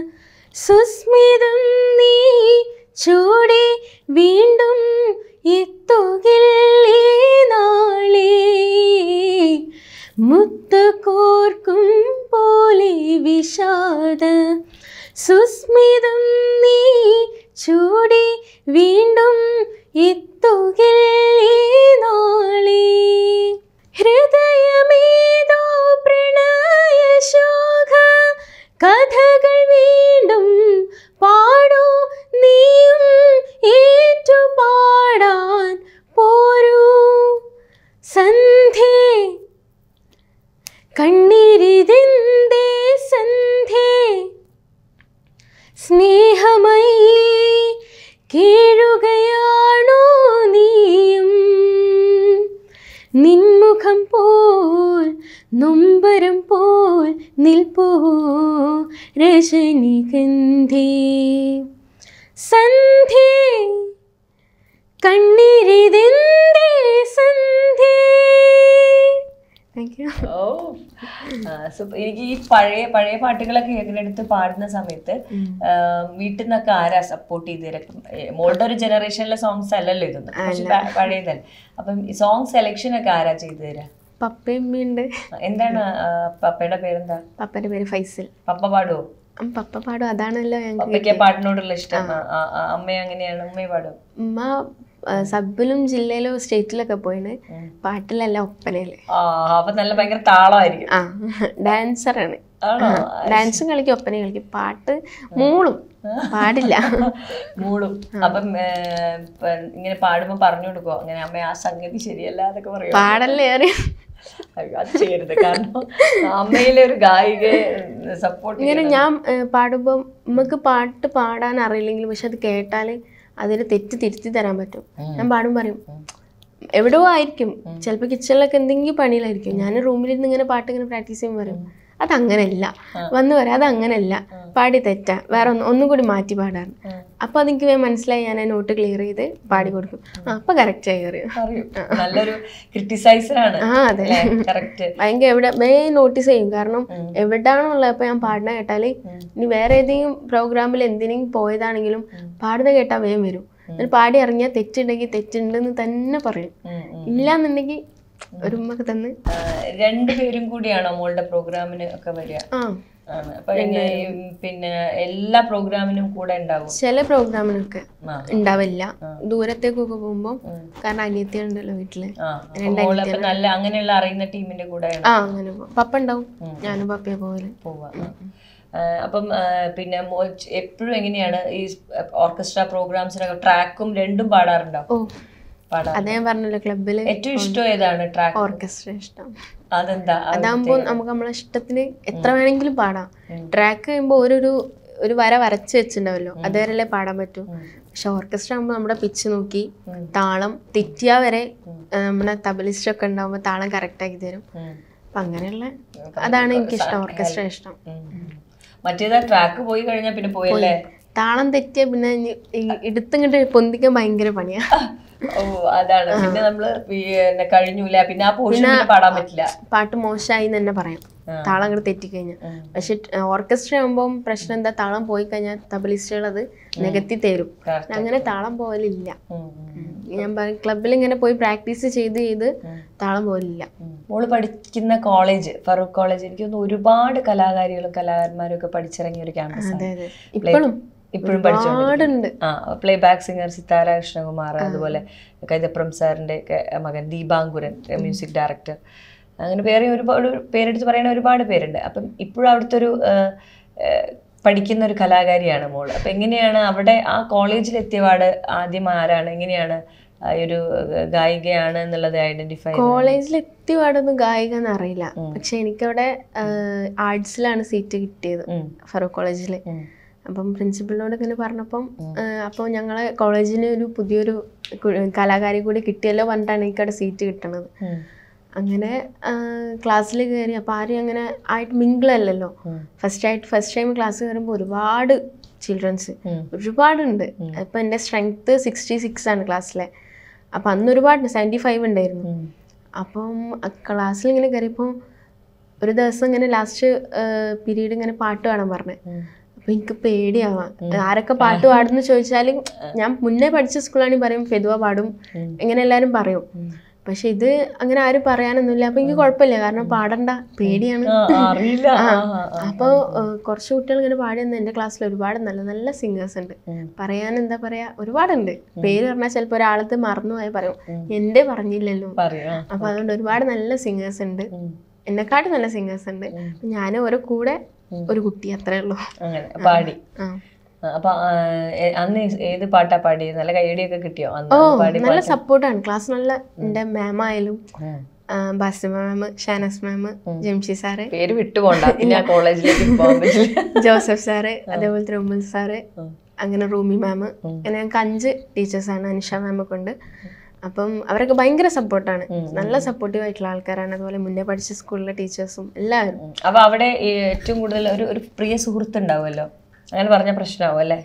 സുസ്മിതം നീ ചൂടി വീണ്ടും എത്തുകില്ലേ നാളെ മുത്തു കോർക്കും പോലെ വിഷാദ സുസ്മിതം നീ ചൂടി വീണ്ടും എത്തുകില്ലേ നാളെ ഹൃദയമേതോ പ്രണയശോക കഥകൾ വീണ്ടും പാടൂ നീയും ഏറ്റു പാടാൻ പോരൂ സന്ധ്യേ കണ്ണീരിതെന്തേ സന്ധ്യേ സ്നേഹമയി കീഴുകയാണോ നീയും നിൻമുഖം പോൽ നൊമ്പരം പോൽ നിൽപ്പോ രജനിഗന്ധി സന്ധ്യേ കണ്ണീരിതെന്തേ സന്ധ്യേ താങ്ക് യു ഓ ആ, സൂപ്പർ. എനിക്ക് ഈ പഴയ പഴയ പാട്ടുകളൊക്കെ കേൾക്കുന്നിടത്ത് പാടുന്ന സമയത്ത് ആ, വീട്ടിൽ നിന്നൊക്കെ ആരാ സപ്പോർട്ട് ചെയ്ത് തരും മോളുടെ ഒരു ജനറേഷനിലെ സോങ്സ് അല്ലല്ലോ ഇതൊന്നും കുറച്ച് പ- പഴയതല്ലേ അപ്പം ഈ സോങ് സെലക്ഷൻ ഒക്കെ ആരാ ചെയ്തു തരാ പപ്പയമ്മയുണ്ട് എന്താണ് ആ, പപ്പയുടെ പേരെന്താ പപ്പയുടെ പേര് ഫൈസൽ പപ്പ പാടുവോ ഉം, പപ്പ പാടും അതാണല്ലോ ഞങ്ങൾക്ക് പപ്പയ്ക്ക് ആ പാട്ടിനോടുള്ള ഇഷ്ടം ആ, ആ, ആ, അമ്മ അങ്ങനെയാണ് ഉമ്മയെ പാടും ഉമ്മ ആ, സബിലും ജില്ലയിലോ സ്റ്റേറ്റിലൊക്കെ പോയിന് പാട്ടിലല്ല ഒപ്പനയില് ആ അപ്പൊ നല്ല ഭയങ്കര താളമായിരിക്കും ആ ഡാൻസറാണ് ആണോ ഡാൻസും കളിക്കും ഒപ്പനയും കളിക്കും പാട്ട് മൂളും പാടില്ല മൂളും അപ്പം ഏ, ഇപ്പൊ ഇങ്ങനെ പാടുമ്പോ പറഞ്ഞു കൊടുക്കോ അങ്ങനെ അമ്മ ആ സംഗതി ശരിയല്ല എന്നൊക്കെ പറയും പാടല്ലേ അറിയാം അയ്യോ, അത് ചെയ്യരുത് കാരണം അമ്മയിലെ ഒരു ഗായികയെ സപ്പോർട്ട് ഇങ്ങനെ ഞാൻ പാടുമ്പോൾ നമുക്ക് പാട്ട് പാടാൻ അറിയില്ലെങ്കിലും പക്ഷെ അത് കേട്ടാൽ അതിന് തെറ്റ് തിരുത്തി തരാൻ പറ്റും ഞാൻ പാടും പറയും എവിടെയോ ആയിരിക്കും ചിലപ്പോൾ കിച്ചണിലൊക്കെ എന്തെങ്കിലും പണിയിലായിരിക്കും ഞാൻ റൂമിലിരുന്ന് ഇങ്ങനെ പാട്ട് ഇങ്ങനെ പ്രാക്ടീസ് ചെയ്യുമ്പോൾ പറയും അതങ്ങനല്ല വന്ന് പറയാം അതങ്ങനല്ല പാടി തെറ്റാ വേറെ ഒന്ന് ഒന്നും കൂടി മാറ്റി പാടാറ് അപ്പൊ അതെനിക്ക് വേഗം മനസ്സിലായി ഞാൻ ആ നോട്ട് ക്ലിയർ ചെയ്ത് പാടി കൊടുക്കും ആ അപ്പൊ കറക്റ്റ് ആയി അറിയാം അറിയും നല്ലൊരു ക്രിട്ടിസൈസർ ആണ് ആ അതെ കറക്റ്റ് ഭയങ്കര എവിടെ വേ നോട്ടീസ് ചെയ്യും കാരണം എവിടാണുള്ളത് ഇപ്പൊ ഞാൻ പാടുന്ന കേട്ടാല് ഇനി വേറെ ഏതെങ്കിലും പ്രോഗ്രാമിൽ എന്തിനെങ്കിലും പോയതാണെങ്കിലും പാടുന്ന കേട്ടാൽ വേഗം വരും എന്നിട്ട് പാടി ഇറങ്ങിയാൽ തെറ്റുണ്ടെങ്കിൽ തെറ്റുണ്ടെന്ന് തന്നെ പറയും ഇല്ലാന്നുണ്ടെങ്കിൽ ഒരു ഉമ്മക്ക് തന്ന് രണ്ടുപേരും കൂടിയാണോ മോളുടെ പ്രോഗ്രാമിന് ഒക്കെ വരിക ആ ആണ് അപ്പൊ എങ്ങനെ ഈ പിന്നെ എല്ലാ പ്രോഗ്രാമിനും കൂടെ ഉണ്ടാവും ചില പ്രോഗ്രാമിനൊക്കെ ആ. ഉണ്ടാവില്ല ദൂരത്തേക്കൊക്കെ പോകുമ്പോൾ കാരണം അനിയത്തിയുണ്ടല്ലോ വീട്ടില് ആ അപ്പൊ മോള് അപ്പൊ നല്ല അങ്ങനെയുള്ള അറിയുന്ന ടീമിന്റെ കൂടെയാണ് ആ അങ്ങനെ പോകും പപ്പ ഉണ്ടാവും ഞാനും പപ്പയെ പോലെ പോവാ ആ, അപ്പം ആ, പിന്നെ എപ്പോഴും എങ്ങനെയാണ് ഈ ഓർക്കസ്ട്ര പ്രോഗ്രാംസിനൊക്കെ ട്രാക്കും രണ്ടും പാടാറുണ്ടോ ഓ പാടാ അതേ ഞാൻ പറഞ്ഞല്ലോ ക്ലബില് ഏറ്റവും ഇഷ്ടം ഏതാണ് ട്രാക്ക് ഓർക്കസ്ട്ര ഇഷ്ടം അതെന്താ ആ, അതാകുമ്പോൾ നമുക്ക് നമ്മളെ ഇഷ്ടത്തിന് എത്ര വേണമെങ്കിലും പാടാം ട്രാക്ക് കഴിയുമ്പോൾ ഓരോരു ഒരു വര വരച്ച് വെച്ചിട്ടുണ്ടാവല്ലോ അതുവരെയല്ലേ പാടാൻ പറ്റൂ പക്ഷെ ഓർക്കസ്ട്ര ആകുമ്പോൾ നമ്മുടെ പിച്ച് നോക്കി താളം തെറ്റിയാ വരെ ആ, നമ്മുടെ തബലിസ്റ്റ് ഒക്കെ ഉണ്ടാകുമ്പോൾ താളം കറക്റ്റ് ആക്കി തരും ഉം. അപ്പൊ അങ്ങനെയുള്ള അതാണ് എനിക്ക് ഇഷ്ടം ഓർക്കസ്ട്ര ഇഷ്ടം ഉം. മറ്റേതാ ട്രാക്ക് പോയി കഴിഞ്ഞാൽ പിന്നെ പോയല്ലേ താളം തെറ്റിയ പിന്നെ ഇനി ഈ എടുത്തിങ്ങോട്ട് പൊന്തിക്കാൻ ഭയങ്കര പണിയാ ഓ അതാണ് പിന്നെ നമ്മള് പിന്നെ കഴിഞ്ഞൂല പിന്നെ ആ പോർഷൻ പാടാൻ പറ്റില്ല പാട്ട് മോശമായി എന്ന് തന്നെ പറയാം താളം അങ്ങോട്ട് തെറ്റിക്കഴിഞ്ഞാൽ പക്ഷെ ഓർക്കസ്ട്ര ആകുമ്പോൾ പ്രശ്നം എന്താ താളം പോയി കഴിഞ്ഞാൽ തബലിസ്റ്റുകൾ അത് നികത്തി തരും Correct. അങ്ങനെ താളം പോകലില്ല ഉം, ഉം, ഞാൻ ക്ലബിൽ ഇങ്ങനെ പോയി പ്രാക്ടീസ് ചെയ്ത് ചെയ്ത് താളം പോലില്ല ഉം. മോള് പഠിക്കുന്ന കോളേജ് ഫറൂഖ് കോളേജ് എനിക്ക് തോന്നുന്നു ഒരുപാട് കലാകാരികളും കലാകാരന്മാരും ഒക്കെ പഠിച്ചിറങ്ങിയ ഒരു ക്യാമ്പസ് അതെ അതെ ഇപ്പോഴും ഇപ്പോഴും പഠിച്ചോണ്ട് ഒരുപാടുണ്ട് ആ play back singer Sithara Krishnakumar അതുപോലെ കൈതപ്രം സാറിന്റെ ഒക്കെ മകൻ ദീപാങ്കുരൻ മ്യൂസിക് ഡയറക്ടർ അങ്ങനെ വേറെ ഒരുപാട് പേരെടുത്ത് പറയുന്ന ഒരുപാട് പേരുണ്ട് അപ്പം ഇപ്പോഴും അവിടുത്തെ ഒരു ആ, ആ, പഠിക്കുന്ന ഒരു കലാകാരിയാണ് മോള് അപ്പം എങ്ങനെയാണ് അവിടെ ആ കോളേജിൽ എത്തിയപാട് ആദ്യം ആരാണ് എങ്ങനെയാണ് ആ ഒരു ഗായികയാണ് എന്നുള്ളത് ഐഡന്റിഫൈ കോളേജിൽ എത്തി പാടൊന്നും ഗായിക എന്നറിയില്ല പക്ഷെ എനിക്കവിടെ ആർട്സിലാണ് സീറ്റ് കിട്ടിയത് ഫറൂഖ് കോളേജിൽ അപ്പം പ്രിൻസിപ്പളിനോട് ഇങ്ങനെ പറഞ്ഞപ്പം അപ്പോൾ ഞങ്ങളെ കോളേജിന് ഒരു പുതിയൊരു കു- കലാകാരി കൂടി കിട്ടിയല്ലോ പറഞ്ഞിട്ടാണ് എനിക്കവിടെ സീറ്റ് കിട്ടണത് അങ്ങനെ ക്ലാസ്സിൽ കയറി അപ്പോൾ ആരും അങ്ങനെ ആയിട്ട് മിങ്കിളല്ലല്ലോ ഫസ്റ്റ് ആയിട്ട് ഫസ്റ്റ് ടൈം ക്ലാസ് കയറുമ്പോൾ ഒരുപാട് ചിൽഡ്രൻസ് ഒരുപാടുണ്ട് അപ്പം എൻ്റെ സ്ട്രെങ്ത്ത് സിക്സ്റ്റി സിക്സ് ആണ് ക്ലാസ്സിലെ അപ്പം അന്ന് ഒരുപാട് സെവൻറ്റി ഫൈവ് ഉണ്ടായിരുന്നു അപ്പം ക്ലാസ്സിൽ ഇങ്ങനെ കയറിയപ്പോൾ ഒരു ദിവസം ഇങ്ങനെ ലാസ്റ്റ് പീരീഡ് ഇങ്ങനെ പാട്ട് പാടാൻ പറഞ്ഞു അപ്പൊ എനിക്ക് പേടിയാവാം ആരൊക്കെ പാട്ട് പാടുന്നു ചോദിച്ചാലും ഞാൻ മുന്നേ പഠിച്ച സ്കൂളാണെങ്കിൽ പറയും ഫെതുവ പാടും ഇങ്ങനെ എല്ലാരും പറയും പക്ഷെ ഇത് അങ്ങനെ ആരും പറയാനൊന്നുമില്ല അപ്പൊ എനിക്ക് കുഴപ്പമില്ല കാരണം പാടണ്ട പേടിയാണ് അറിയില്ല ആ. അപ്പോൾ കുറച്ച് കുട്ടികൾ ഇങ്ങനെ പാടി വന്ന് എൻ്റെ ക്ലാസ്സിൽ ഒരുപാട് നല്ല നല്ല സിംഗേഴ്സ് ഉണ്ട് പറയാൻ എന്താ പറയാ ഒരുപാടുണ്ട് പേര് പറഞ്ഞാൽ ചിലപ്പോൾ ഒരാളത്ത് മറന്നുപോയി പറയും എൻ്റെ പറഞ്ഞില്ലല്ലോ പറയാ അപ്പൊ അതുകൊണ്ട് ഒരുപാട് നല്ല സിംഗേഴ്സ് ഉണ്ട് എന്നെക്കാട്ടും നല്ല സിംഗേഴ്സ് ഉണ്ട് ഞാൻ ഓരോ കൂടെ ഒരു കുട്ടി അത്രേ ഉള്ളൂ അങ്ങനെ പാടി ആ ആ, അപ്പൊ ആ, എ- അന്ന് ഏത് പാട്ടാ പാടിയത് നല്ല കൈയടിയൊക്കെ കിട്ടിയോ അന്ന് ഓ അന്ന് പാടി നല്ല സപ്പോർട്ടാണ് ക്ലാസ് നല്ല എൻ്റെ മാം ആയാലും ഉം. Basima ma'am Shanas ma'am Jamshi sir പേര് വിട്ടുപോണ്ട പിന്നെ ആ കോളേജിലേക്ക് പോകാൻ പറ്റില്ല ജോസഫ് സാറ് അതേപോലത്തെ ഉമ്മൽ സാറ് അങ്ങനെ റൂമി മാം അങ്ങനെ ഞങ്ങൾക്ക് അഞ്ച് ടീച്ചേഴ്സാണ് അനിഷ മാം ഒക്കെ ഉണ്ട് അപ്പം അവരൊക്കെ ഭയങ്കര സപ്പോർട്ടാണ് നല്ല സപ്പോർട്ടീവ് ആയിട്ടുള്ള ആൾക്കാരാണ് അതുപോലെ മുന്നേ പഠിച്ച സ്കൂളിലെ ടീച്ചേഴ്സും എല്ലാവരും ഉം. അപ്പൊ അവിടെ ഈ ഏറ്റവും കൂടുതൽ ഒരു ഒരു പ്രിയ സുഹൃത്ത് ഉണ്ടാവുമല്ലോ അങ്ങനെ പറഞ്ഞ പ്രശ്നമാവും അല്ലേ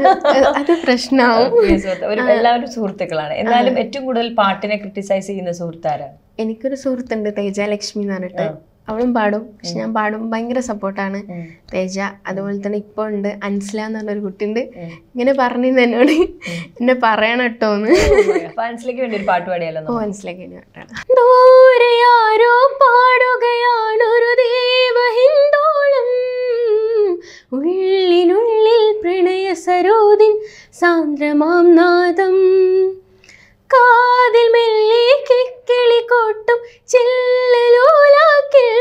അത് പ്രശ്നമാവും പ്രിയ സുഹൃത്ത് ഒരു എല്ലാവരും സുഹൃത്തുക്കളാണ് എന്നാലും ഏറ്റവും കൂടുതൽ പാട്ടിനെ ക്രിട്ടിസൈസ് ചെയ്യുന്ന സുഹൃത്ത് ആരാണ് എനിക്കൊരു സുഹൃത്തുണ്ട് തേജ ലക്ഷ്മി എന്ന് പറഞ്ഞിട്ട് അവളും പാടും പക്ഷെ ഞാൻ പാടും ഭയങ്കര സപ്പോർട്ടാണ് തേജ അതുപോലെ തന്നെ ഇപ്പോൾ ഉണ്ട് അൻസില എന്ന് പറഞ്ഞൊരു കുട്ടിയുണ്ട് ഇങ്ങനെ പറഞ്ഞിരുന്നു എന്നോട് എന്നെ പറയണം കേട്ടോ എന്ന് ഫാൻസിലേക്ക് വേണ്ടി ഒരു പാട്ട് പാടിയാലോ ഓ മനസ്സിലാക്കി ഇനി പാട്ടാണ്. ദൂരെ ആരോ പാടുകയാണൊരു ദേവഹിന്ദോളം ഉള്ളിനുള്ളിൽ പ്രണയ സരോദിൻ സാന്ദ്രമാം നാദം കാതിൽ മെല്ലെ കിക്കിളി കൊട്ടും ചില്ലലോലാക്കിൽ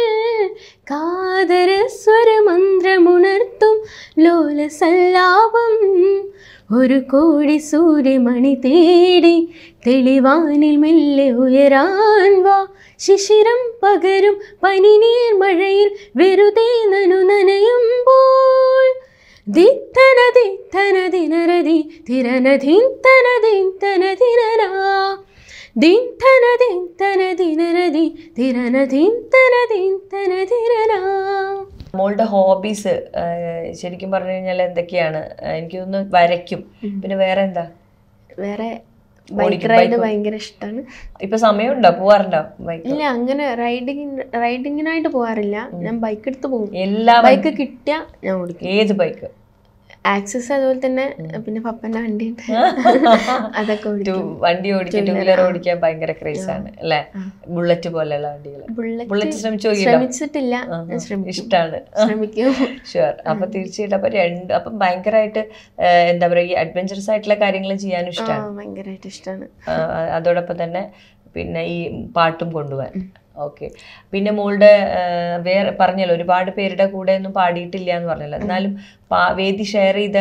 കാതര സ്വരമന്ത്രമുണർത്തും ലോലസല്ലാപം ഒരു കോടി സൂര്യമണി തേടി തെളിവാനിൽ മെല്ലെ ഉയരാൻ വാ ശിശിരം പകരും പനിനീർ മഴയിൽ വെറുതെ നനു നനയുമ്പോൾ ദിത്തന ദിത്തന ദിനരതി തിരന ധിത്തന ദിത്തന ദിനരാ ദിൻ തന ദിൻ തന ദിനന ദി തിരന ദിൻ തന ദിൻ തന തിരന മോളുടെ ഹോബീസ് ശരിക്കും പറഞ്ഞു കഴിഞ്ഞാൽ എന്തൊക്കെയാണ് ആ, എനിക്ക് തോന്നുന്നു വരയ്ക്കും പിന്നെ വേറെ എന്താ വേറെ ബൈക്ക് റൈഡ് ഭയങ്കര ഇഷ്ടമാണ് ഇപ്പൊ സമയമുണ്ടോ പോവാറുണ്ടോ ബൈക്ക് ഇല്ല അങ്ങനെ റൈഡിങ് റൈഡിങ്ങിനായിട്ട് പോകാറില്ല ഞാൻ ബൈക്ക് എടുത്ത് പോകും എല്ലാ ബൈക്ക് കിട്ടിയ ഞാൻ ഓടിക്കും ഏത് ബൈക്ക് ആക്സസ് അതുപോലെ തന്നെ പിന്നെ പപ്പന്റെ വണ്ടി ഉണ്ട് അതൊക്കെ ഓടിക്കും വണ്ടി ഓടിക്കാൻ ടൂ വീലർ ഓടിക്കാൻ ഭയങ്കര ക്രേസ് ആണ് അല്ലെ ബുള്ളറ്റ് പോലെയുള്ള വണ്ടികൾ ബുള്ളറ്റ് ബുള്ളറ്റ് ശ്രമിച്ചു നോക്കിയിട്ടോ ശ്രമിച്ചിട്ടില്ല ഞാൻ ശ്രമിക്കും ഇഷ്ടാണ് ശ്രമിക്കും ഷുവർ അപ്പൊ തീർച്ചയായിട്ടും അപ്പൊ രണ്ട് അപ്പം ഭയങ്കരമായിട്ട് എന്താ പറയാ ഈ അഡ്വഞ്ചറസ് ആയിട്ടുള്ള കാര്യങ്ങൾ ചെയ്യാനും ആ ഇഷ്ടമാണ് ഭയങ്കരമായിട്ട് ഇഷ്ടമാണ് അതോടൊപ്പം തന്നെ പിന്നെ ഈ പാട്ടും കൊണ്ടുപോകാൻ ഓക്കെ പിന്നെ മോളുടെ ആ, വേറെ പറഞ്ഞല്ലോ ഒരുപാട് പേരുടെ കൂടെ ഒന്നും പാടിയിട്ടില്ല എന്ന് പറഞ്ഞല്ലോ എന്നാലും പാ- വേദി ഷെയർ ചെയ്ത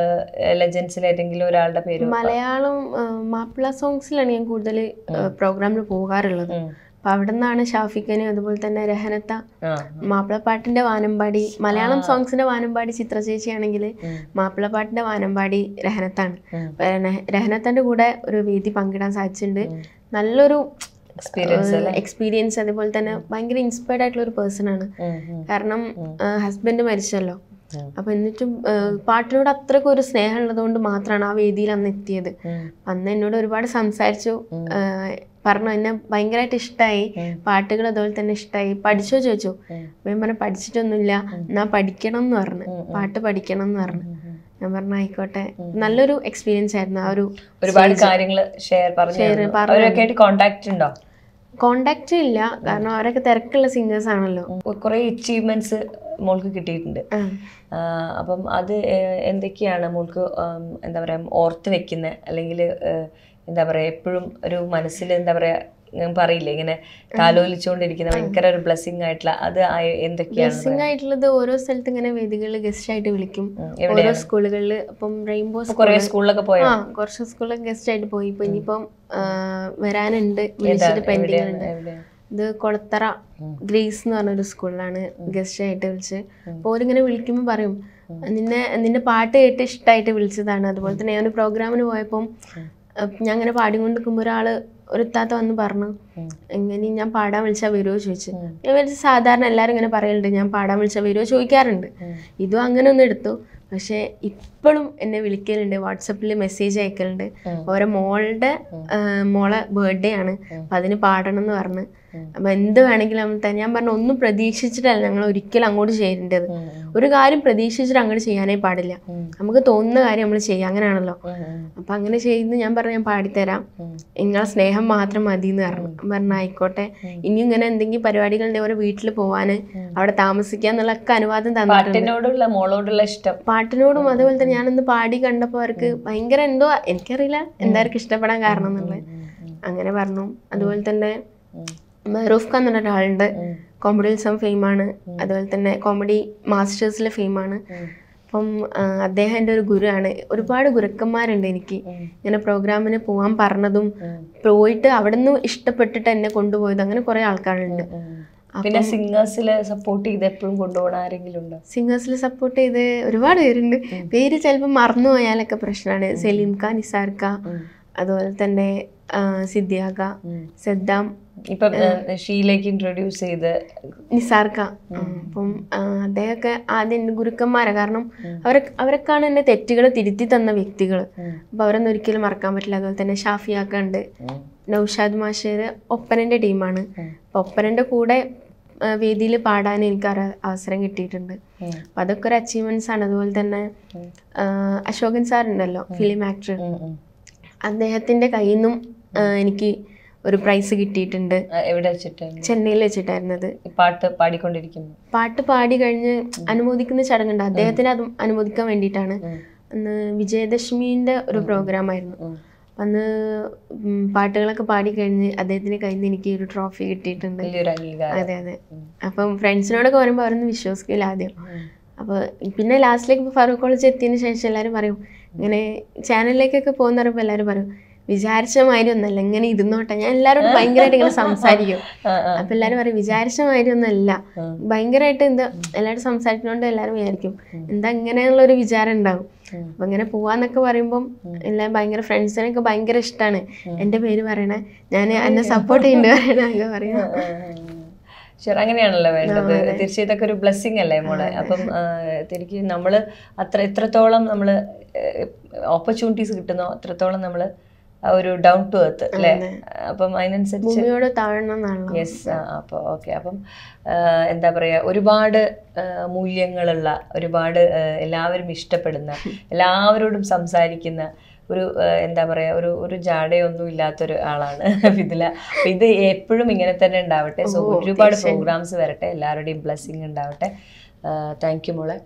ലെജൻസിൽ ഏതെങ്കിലും ഒരാളുടെ പേര് മലയാളം ആ, മാപ്പിള സോങ്സിലാണ് ഞാൻ കൂടുതൽ പ്രോഗ്രാമിൽ പോകാറുള്ളത് ഉം. അപ്പൊ അവിടെ നിന്നാണ് ഷാഫിഖന് അതുപോലെ തന്നെ രഹനത്ത ആ മാപ്പിളപ്പാട്ടിന്റെ വാനമ്പാടി മലയാളം സോങ്സിന്റെ വാനമ്പാടി ചിത്ര ചേച്ചിയാണെങ്കിൽ ഉം. മാപ്പിളപ്പാട്ടിന്റെ വാനമ്പാടി രഹനത്താണ് ഉം. അപ്പൊ രഹ- രഹനത്തന്റെ കൂടെ ഒരു വേദി പങ്കിടാൻ സാധിച്ചിട്ടുണ്ട് നല്ലൊരു എക്സ്പീരിയൻസ് എക്സ്പീരിയൻസ് അതുപോലെ തന്നെ ഭയങ്കര ഇൻസ്പയർഡ് ആയിട്ടുള്ള ഒരു പേഴ്സൺ ആണ് കാരണം ഹസ്ബൻഡ് മരിച്ചല്ലോ അപ്പൊ എന്നിട്ടും ആ, പാട്ടിനോട് അത്രയ്ക്ക് ഒരു സ്നേഹം ഉള്ളതുകൊണ്ട് മാത്രമാണ് ആ വേദിയിൽ അന്ന് എത്തിയത് അന്ന് എന്നോട് ഒരുപാട് സംസാരിച്ചു ആ, പറഞ്ഞു എന്നെ ഭയങ്കരമായിട്ട് ഇഷ്ടമായി പാട്ടുകൾ അതുപോലെ തന്നെ ഇഷ്ടമായി പഠിച്ചോ ചോദിച്ചു അപ്പൊ ഞാൻ പറഞ്ഞു പഠിച്ചിട്ടൊന്നുമില്ല എന്നാ പഠിക്കണം എന്ന് പറഞ്ഞു പാട്ട് പഠിക്കണം എന്ന് പറഞ്ഞു ഞാൻ പറഞ്ഞു ആയിക്കോട്ടെ നല്ലൊരു എക്സ്പീരിയൻസ് ആയിരുന്നു ആ ഒരു ഒരുപാട് കാര്യങ്ങൾ ഷെയർ പറഞ്ഞു തന്നു. അവരൊക്കെ ആയിട്ട് കോണ്ടാക്ട് ഉണ്ടോ കോണ്ടാക്റ്റ് ഇല്ല കാരണം അവരൊക്കെ തിരക്കുള്ള സിംഗേഴ്സ് ആണല്ലോ കുറെ അച്ചീവ്മെന്റ്സ് മോൾക്ക് കിട്ടിയിട്ടുണ്ട് ആ. ആ, അപ്പം അത് ഏഹ്, എന്തൊക്കെയാണ് മോൾക്ക് ആം, എന്താ പറയാ ഓർത്ത് വെക്കുന്ന അല്ലെങ്കിൽ എന്താ പറയാ എപ്പോഴും ഒരു മനസ്സിൽ എന്താ പറയാ ഞാൻ പറയില്ലേ ഇങ്ങനെ താലോലിച്ചുകൊണ്ടിരിക്കുന്ന ഭയങ്കര ഒരു ബ്ലെസ്സിങ് ആയിട്ടുള്ള അത് ആ- എന്തൊക്കെയാണ് ബ്ലെസ്സിങ് ആയിട്ടുള്ളത് ഓരോ സ്ഥലത്ത് ഇങ്ങനെ വേദികളിൽ ഗസ്റ്റ് ആയിട്ട് വിളിക്കും ഉം, ഓരോ സ്കൂളുകളിൽ ഇപ്പം റെയിൻബോ കുറെ സ്കൂളിലൊക്കെ പോയ ആ കുറച്ച് സ്കൂളിൽ ഗസ്റ്റ് ആയിട്ട് പോയി ഇപ്പൊ ഇനിയിപ്പം ആ, വരാനുണ്ട് വിളിച്ചിട്ട് പെൻഡിങ് ഉണ്ട് എവിടെയാണ്? ഇത് കൊളത്തറ ഗ്രേസ് എന്ന് പറഞ്ഞൊരു സ്കൂളിലാണ് ഗസ്റ്റ് ആയിട്ട് വിളിച്ച് അപ്പോൾ ഓരിങ്ങനെ വിളിക്കുമ്പോൾ പറയും നിന്നെ നിന്റെ പാട്ട് കേട്ട് ഇഷ്ടമായിട്ട് വിളിച്ചതാണ് അതുപോലെ തന്നെ ഞാൻ ഒരു പ്രോഗ്രാമിന് പോയപ്പം അഹ് ഞാൻ അങ്ങനെ പാടിക്കൊണ്ട് നിൽക്കുമ്പോൾ ഒരാള് ഒരു താത്ത വന്ന് പറഞ്ഞു എങ്ങനെ ഞാൻ പാടാൻ വിളിച്ചാൽ വരുമോ ചോദിച്ചു ഞാൻ വിചാരിച്ചു സാധാരണ എല്ലാവരും ഇങ്ങനെ പറയലുണ്ട് ഞാൻ പാടാൻ വിളിച്ചാൽ വരുമോ ചോദിക്കാറുണ്ട് ഇതും അങ്ങനെ ഒന്ന് എടുത്തു പക്ഷേ ഇപ്പോഴും എന്നെ വിളിക്കലുണ്ട് വാട്സപ്പിൽ മെസ്സേജ് അയക്കലുണ്ട് ഓരോ മോളുടെ ആ, മോളെ ബർത്ത്ഡേ ആണ് അപ്പം അതിന് പാടണം എന്ന് പറഞ്ഞ് അപ്പം എന്ത് വേണമെങ്കിലും നമ്മൾ തന്നെ ഞാൻ പറഞ്ഞു ഒന്നും പ്രതീക്ഷിച്ചിട്ടല്ല ഞങ്ങൾ ഒരിക്കലും അങ്ങോട്ട് ചെയ്യേണ്ടത് ഒരു കാര്യം പ്രതീക്ഷിച്ചിട്ട് അങ്ങോട്ട് ചെയ്യാനേ പാടില്ല നമുക്ക് തോന്നുന്ന കാര്യം നമ്മൾ ചെയ്യാം അങ്ങനെയാണല്ലോ അപ്പം അങ്ങനെ ചെയ്യുന്ന ഞാൻ പറഞ്ഞു ഞാൻ പാടിത്തരാം നിങ്ങളെ സ്നേഹം മാത്രം മതി എന്ന് പറഞ്ഞു ഞാൻ പറഞ്ഞു ആയിക്കോട്ടെ ഇനി ഇങ്ങനെ എന്തെങ്കിലും പരിപാടികൾ ഉണ്ടെങ്കിൽ ഓരോ വീട്ടിൽ പോവാന് അവിടെ താമസിക്കുക എന്നുള്ളൊക്കെ അനുവാദം തന്നിട്ടുണ്ട് പാട്ടിനോടുള്ള മോളോടുള്ള ഇഷ്ടം പാട്ടിനോടും അതുപോലെ തന്നെ ഞാനൊന്ന് പാടി കണ്ടപ്പോൾ അവർക്ക് ഭയങ്കര എന്തോ എനിക്കറിയില്ല എന്തായിരിക്കും ഇഷ്ടപ്പെടാൻ കാരണം എന്നുള്ളത് അങ്ങനെ പറഞ്ഞു അതുപോലെ തന്നെ റൂഫ് ഖാൻ എന്ന് പറഞ്ഞ ഒരാളുണ്ട് കോമഡി ഉത്സവം ഫെയിമാണ് അതുപോലെ തന്നെ കോമഡി മാസ്റ്റേഴ്സിലെ ഫെയിമാണ് അപ്പം ആ, അദ്ദേഹം എൻ്റെ ഒരു ഗുരുവാണ് ഒരുപാട് ഗുരുക്കന്മാരുണ്ട് എനിക്ക് ഇങ്ങനെ പ്രോഗ്രാമിന് പോകാൻ പറഞ്ഞതും പോയിട്ട് അവിടെ നിന്ന് ഇഷ്ടപ്പെട്ടിട്ട് എന്നെ കൊണ്ടുപോയത് അങ്ങനെ കുറേ ആൾക്കാരുണ്ട് പിന്നെ സിംഗേഴ്സിൽ സപ്പോർട്ട് ചെയ്ത് എപ്പോഴും കൊണ്ടുപോകണ ആരെങ്കിലും ഉണ്ടോ സിംഗേഴ്സിൽ സപ്പോർട്ട് ചെയ്ത് ഒരുപാട് പേരുണ്ട് പേര് ചിലപ്പോൾ മറന്നു പോയാലൊക്കെ പ്രശ്നമാണ് സലീം ഖാൻ നിസാർ ഖാ അതുപോലെ തന്നെ ആ, സിദ്ദിയാക്ക സദ്ദാം ഇപ്പൊ ഷീലേക്ക് ഇൻട്രൊഡ്യൂസ് ചെയ്ത് നിസാർ ഖാ അപ്പം ആ, അദ്ദേഹമൊക്കെ ആദ്യം എൻ്റെ ഗുരുക്കന്മാരാണ് കാരണം അവരെ അവരൊക്കെയാണ് എന്നെ തെറ്റുകൾ തിരുത്തി തന്ന വ്യക്തികൾ അപ്പോൾ അവരൊന്നും ഒരിക്കലും മറക്കാൻ പറ്റില്ല അതുപോലെ തന്നെ ഷാഫിയാക്ക ഉണ്ട് നൗഷാദ് മാഷേർ ഒപ്പനൻ്റെ ടീമാണ് അപ്പോൾ ഒപ്പനൻ്റെ കൂടെ വേദിയിൽ പാടാൻ എനിക്ക് ഒരു അവസരം കിട്ടിയിട്ടുണ്ട് അപ്പം അതൊക്കെ ഒരു അച്ചീവ്മെൻറ്റ്സ് ആണ് അതുപോലെ തന്നെ ആ, അശോകൻ സാർ ഉണ്ടല്ലോ ഫിലിം ആക്ടർ അദ്ദേഹത്തിൻ്റെ കയ്യിൽ നിന്നും ആ, എനിക്ക് ഒരു പ്രൈസ് കിട്ടിയിട്ടുണ്ട് ആ, എവിടെ വെച്ചിട്ടാണ് ചെന്നൈയിൽ വെച്ചിട്ടായിരുന്നത് ഈ പാട്ട് പാടിക്കൊണ്ടിരിക്കുന്നു പാട്ട് പാടി കഴിഞ്ഞ് അനുമോദിക്കുന്ന ചടങ്ങുണ്ട് അദ്ദേഹത്തിന് അത് അനുമോദിക്കാൻ വേണ്ടിയിട്ടാണ് അന്ന് വിജയദശമീൻ്റെ ഒരു പ്രോഗ്രാം ആയിരുന്നു അന്ന് ഉം, പാട്ടുകളൊക്കെ പാടി കഴിഞ്ഞ് അദ്ദേഹത്തിന് കയ്യിൽ നിന്ന് എനിക്ക് ഒരു ട്രോഫി കിട്ടിയിട്ടുണ്ട് വലിയൊരു അംഗീകാരം അതെ അതെ അപ്പം ഫ്രണ്ട്സിനോടൊക്കെ പറയുമ്പോൾ അവരൊന്നും വിശ്വസിക്കില്ല ആദ്യം അപ്പോൾ പിന്നെ ലാസ്റ്റിലേക്ക് ഇപ്പോൾ ഫറൂഖ് കോളേജ് എത്തിയതിന് ശേഷം എല്ലാവരും പറയും ഇങ്ങനെ ചാനലിലേക്കൊക്കെ പോകുന്ന പറയുമ്പോൾ എല്ലാവരും പറയും വിചാരിച്ച മാതിരി ഒന്നല്ല ഇങ്ങനെ ഇരുന്നോട്ടെ ഞാൻ എല്ലാവരോടും ഭയങ്കരമായിട്ട് ഇങ്ങനെ സംസാരിക്കും ആ, ആ. അപ്പൊ എല്ലാരും പറയും വിചാരിച്ച മാതിരി ഒന്നല്ല ഭയങ്കരമായിട്ട് എന്താ എല്ലാവരും സംസാരിക്കുന്നോണ്ട് എല്ലാവരും വിചാരിക്കും എന്താ ഇങ്ങനെയുള്ള ഒരു വിചാരം ഉണ്ടാവും അപ്പൊ ഇങ്ങനെ പോവാന്നൊക്കെ പറയുമ്പം എല്ലാം ഭയങ്കര ഫ്രണ്ട്സിനൊക്കെ ഭയങ്കര ഇഷ്ടമാണ് എൻ്റെ പേര് പറയണേ ഞാൻ എന്നെ സപ്പോർട്ട് ചെയ്യുന്നുണ്ട് പറയണ അങ്ങനെ പറയാം ശരി അങ്ങനെയാണല്ലോ വേണ്ടത് തീർച്ചയായും ഇതൊക്കെ ഒരു ബ്ലെസ്സിങ് അല്ലേ മോളെ അപ്പം ആ, തിരിക്ക് നമ്മൾ അത്ര എത്രത്തോളം നമ്മൾ ഓപ്പർച്യൂണിറ്റീസ് കിട്ടുന്നോ അത്രത്തോളം നമ്മൾ ഒരു ഡൗൺ ടു എർത്ത് അല്ലേ അപ്പം അതിനനുസരിച്ച് ഭൂമിയോട് താഴണം എന്നാണല്ലോ യെസ് അപ്പോൾ ഓക്കെ അപ്പം ആ, എന്താ പറയുക ഒരുപാട് ആ, മൂല്യങ്ങളുള്ള ഒരുപാട് ആ, എല്ലാവരും ഇഷ്ടപ്പെടുന്ന എല്ലാവരോടും സംസാരിക്കുന്ന ഒരു ആ, എന്താ പറയുക ഒരു ഒരു ജാടയൊന്നും ഇല്ലാത്തൊരു ആളാണ് ഇതില അപ്പം ഇത് എപ്പോഴും ഇങ്ങനെ തന്നെ ഉണ്ടാവട്ടെ സോ ഒരുപാട് പ്രോഗ്രാംസ് വരട്ടെ എല്ലാവരുടെയും ബ്ലെസ്സിങ് ഉണ്ടാവട്ടെ താങ്ക് യു മോളെ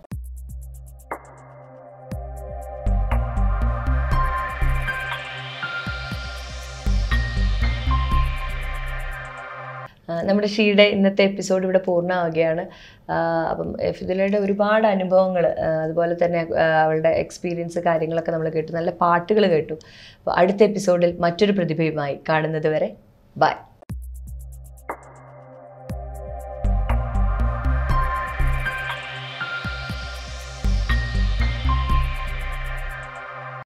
ആ, നമ്മുടെ ഷീയുടെ ഇന്നത്തെ എപ്പിസോഡ് ഇവിടെ പൂർണ്ണമാവുകയാണ് ആ, അപ്പം ഫിദിലയുടെ ഒരുപാട് അനുഭവങ്ങൾ അതുപോലെ തന്നെ ആ, അവളുടെ എക്സ്പീരിയൻസ് കാര്യങ്ങളൊക്കെ നമ്മൾ കേട്ടു നല്ല പാട്ടുകൾ കേട്ടു അപ്പോൾ അടുത്ത എപ്പിസോഡിൽ മറ്റൊരു പ്രതിഭയുമായി കാണുന്നത് വരെ ബൈ